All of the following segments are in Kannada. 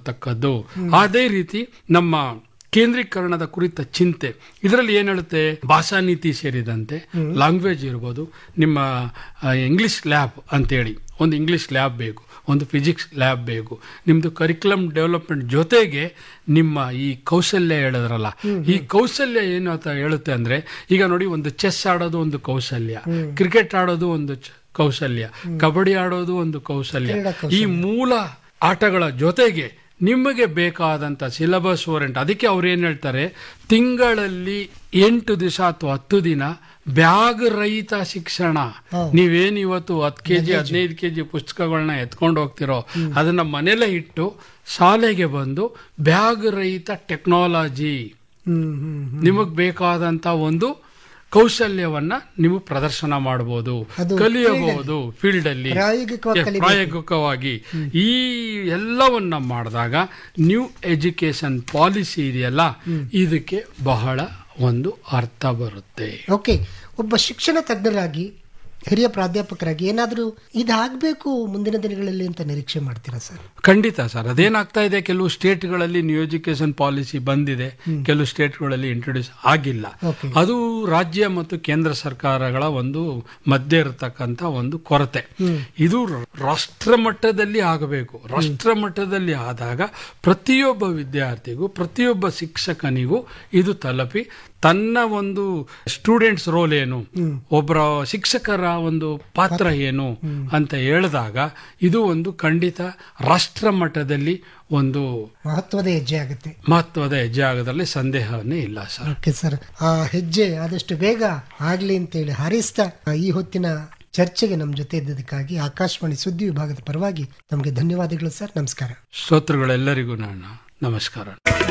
ಬರ್ತಕ್ಕದ್ದು ಅದೇ ರೀತಿ ನಮ್ಮ ಕೇಂದ್ರೀಕರಣದ ಕುರಿತ ಚಿಂತೆ ಇದರಲ್ಲಿ ಏನ್ ಹೇಳುತ್ತೆ ಭಾಷಾ ನೀತಿ ಸೇರಿದಂತೆ ಲ್ಯಾಂಗ್ವೇಜ್ ಇರ್ಬೋದು ನಿಮ್ಮ ಇಂಗ್ಲಿಷ್ ಲ್ಯಾಬ್ ಅಂತೇಳಿ ಒಂದು ಇಂಗ್ಲಿಷ್ ಲ್ಯಾಬ್ ಬೇಕು ಒಂದು ಫಿಸಿಕ್ಸ್ ಲ್ಯಾಬ್ ಬೇಕು ನಿಮ್ದು ಕರಿಕ್ಯುಲಮ್ ಡೆವಲಪ್ಮೆಂಟ್ ಜೊತೆಗೆ ನಿಮ್ಮ ಈ ಕೌಶಲ್ಯ ಹೇಳಿದ್ರಲ್ಲ ಈ ಕೌಶಲ್ಯ ಏನು ಅಂತ ಹೇಳುತ್ತೆ ಅಂದ್ರೆ ಈಗ ನೋಡಿ ಒಂದು ಚೆಸ್ ಆಡೋದು ಒಂದು ಕೌಶಲ್ಯ ಕ್ರಿಕೆಟ್ ಆಡೋದು ಒಂದು ಚ- ಕೌಶಲ್ಯ ಕಬಡ್ಡಿ ಆಡೋದು ಒಂದು ಕೌಶಲ್ಯ ಈ ಮೂಲ ಆಟಗಳ ಜೊತೆಗೆ ನಿಮಗೆ ಬೇಕಾದಂತ ಸಿಲೆಬಸ್ ಓರೆಂಟ್ ಅದಕ್ಕೆ ಅವ್ರು ಏನ್ ಹೇಳ್ತಾರೆ ತಿಂಗಳಲ್ಲಿ ಎಂಟು ದಿವಸ ಅಥವಾ ಹತ್ತು ದಿನ ಬ್ಯಾಗ್ ರಹಿತ ಶಿಕ್ಷಣ ನೀವೇನ್ ಇವತ್ತು ಹತ್ತು ಕೆಜಿ ಹದಿನೈದು ಕೆಜಿ ಪುಸ್ತಕಗಳನ್ನ ಎತ್ಕೊಂಡು ಹೋಗ್ತಿರೋ ಅದನ್ನ ಮನೇಲೆ ಇಟ್ಟು ಶಾಲೆಗೆ ಬಂದು ಬ್ಯಾಗ್ ರಹಿತ ಟೆಕ್ನಾಲಜಿ ಹ್ಮ್ ಹ್ಮ್ ನಿಮಗ್ ಬೇಕಾದಂತ ಒಂದು ಕೌಶಲ್ಯವನ್ನ ನೀವು ಪ್ರದರ್ಶನ ಮಾಡಬಹುದು ಅದು ಕಲಿಯಬಹುದು ಫೀಲ್ಡ್ ಅಲ್ಲಿ ಪ್ರಾಯೋಗಿಕವಾಗಿ Yes, ಪ್ರಾಯೋಗಿಕವಾಗಿ ಈ ಎಲ್ಲವನ್ನ ಮಾಡಿದಾಗ ನ್ಯೂ ಎಜುಕೇಶನ್ ಪಾಲಿಸಿ ಇದೆಯಲ್ಲ ಇದಕ್ಕೆ ಬಹಳ ಒಂದು ಅರ್ಥ ಬರುತ್ತೆ ಓಕೆ ಒಬ್ಬ ಶಿಕ್ಷಣ ತಜ್ಞರಾಗಿ ಹಿರಿಯ ಪ್ರಾಧ್ಯಾಪಕರಾಗಿ ಏನಾದರೂ ಇದಾಗಬೇಕು ಮುಂದಿನ ದಿನಗಳಲ್ಲಿ ಅಂತ ನಿರೀಕ್ಷೆ ಮಾಡ್ತೀರಾ ಸರ್ ಖಂಡಿತ ಸರ್ ಅದೇನಾಗ್ತಾ ಇದೆ ಕೆಲವು ಸ್ಟೇಟ್ಗಳಲ್ಲಿ ನ್ಯೂ ಎಜುಕೇಶನ್ ಪಾಲಿಸಿ ಬಂದಿದೆ ಕೆಲವು ಸ್ಟೇಟ್ಗಳಲ್ಲಿ ಇಂಟ್ರೊಡ್ಯೂಸ್ ಆಗಿಲ್ಲ ಓಕೆ ಅದು ರಾಜ್ಯ ಮತ್ತು ಕೇಂದ್ರ ಸರ್ಕಾರಗಳ ಒಂದು ಮಧ್ಯೆ ಇರತಕ್ಕಂತ ಒಂದು ಕೊರತೆ ಇದು ರಾಷ್ಟ್ರ ಮಟ್ಟದಲ್ಲಿ ಆಗಬೇಕು ರಾಷ್ಟ್ರ ಮಟ್ಟದಲ್ಲಿ ಆದಾಗ ಪ್ರತಿಯೊಬ್ಬ ವಿದ್ಯಾರ್ಥಿಗೂ ಪ್ರತಿಯೊಬ್ಬ ಶಿಕ್ಷಕನಿಗೂ ಇದು ತಲುಪಿ ತನ್ನ ಒಂದು ಸ್ಟೂಡೆಂಟ್ಸ್ ರೋಲ್ ಏನು ಒಬ್ಬರ ಶಿಕ್ಷಕರ ಒಂದು ಪಾತ್ರ ಏನು ಅಂತ ಹೇಳಿದಾಗ ಇದು ಒಂದು ಖಂಡಿತ ರಾಷ್ಟ್ರ ಮಟ್ಟದಲ್ಲಿ ಒಂದು ಮಹತ್ವದ ಹೆಜ್ಜೆ ಆಗುತ್ತೆ ಮಹತ್ವದ ಹೆಜ್ಜೆ ಆಗೋದ್ರಲ್ಲಿ ಸಂದೇಹವೇ ಇಲ್ಲ ಸರ್ ಓಕೆ ಸರ್ ಆ ಹೆಜ್ಜೆ ಆದಷ್ಟು ಬೇಗ ಆಗ್ಲಿ ಅಂತೇಳಿ ಹಾರೈಸ್ತಾ ಆ, ಈ ಹೊತ್ತಿನ ಚರ್ಚೆಗೆ ನಮ್ಮ ಜೊತೆ ಇದ್ದದಕ್ಕಾಗಿ ಆಕಾಶವಾಣಿ ಸುದ್ದಿ ವಿಭಾಗದ ಪರವಾಗಿ ನಮಗೆ ಧನ್ಯವಾದಗಳು ಸರ್ ನಮಸ್ಕಾರ ಶ್ರೋತೃಗಳೆಲ್ಲರಿಗೂ ನಾನು ನಮಸ್ಕಾರ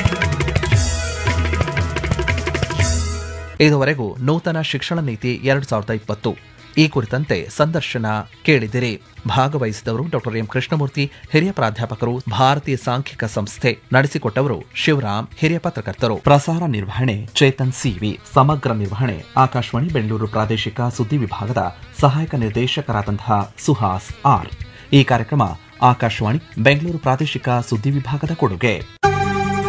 ಇದುವರೆಗೂ ನೂತನ ಶಿಕ್ಷಣ ನೀತಿ ಎರಡು ಸಾವಿರದ ಇಪ್ಪತ್ತು ಈ ಕುರಿತಂತೆ ಸಂದರ್ಶನ ಕೇಳಿದಿರಿ ಭಾಗವಹಿಸಿದವರು ಡಾಕ್ಟರ್ ಎಂ ಕೃಷ್ಣಮೂರ್ತಿ ಹಿರಿಯ ಪ್ರಾಧ್ಯಾಪಕರು ಭಾರತೀಯ ಸಾಂಖ್ಯಿಕ ಸಂಸ್ಥೆ ನಡೆಸಿಕೊಟ್ಟವರು ಶಿವರಾಮ್ ಹಿರಿಯ ಪತ್ರಕರ್ತರು ಪ್ರಸಾರ ನಿರ್ವಹಣೆ ಚೇತನ್ ಸಿವಿ ಸಮಗ್ರ ನಿರ್ವಹಣೆ ಆಕಾಶವಾಣಿ ಬೆಂಗಳೂರು ಪ್ರಾದೇಶಿಕ ಸುದ್ದಿ ವಿಭಾಗದ ಸಹಾಯಕ ನಿರ್ದೇಶಕರಾದಂತಹ ಸುಹಾಸ್ ಆರ್ ಈ ಕಾರ್ಯಕ್ರಮ ಆಕಾಶವಾಣಿ ಬೆಂಗಳೂರು ಪ್ರಾದೇಶಿಕ ಸುದ್ದಿ ವಿಭಾಗದ ಕೊಡುಗೆ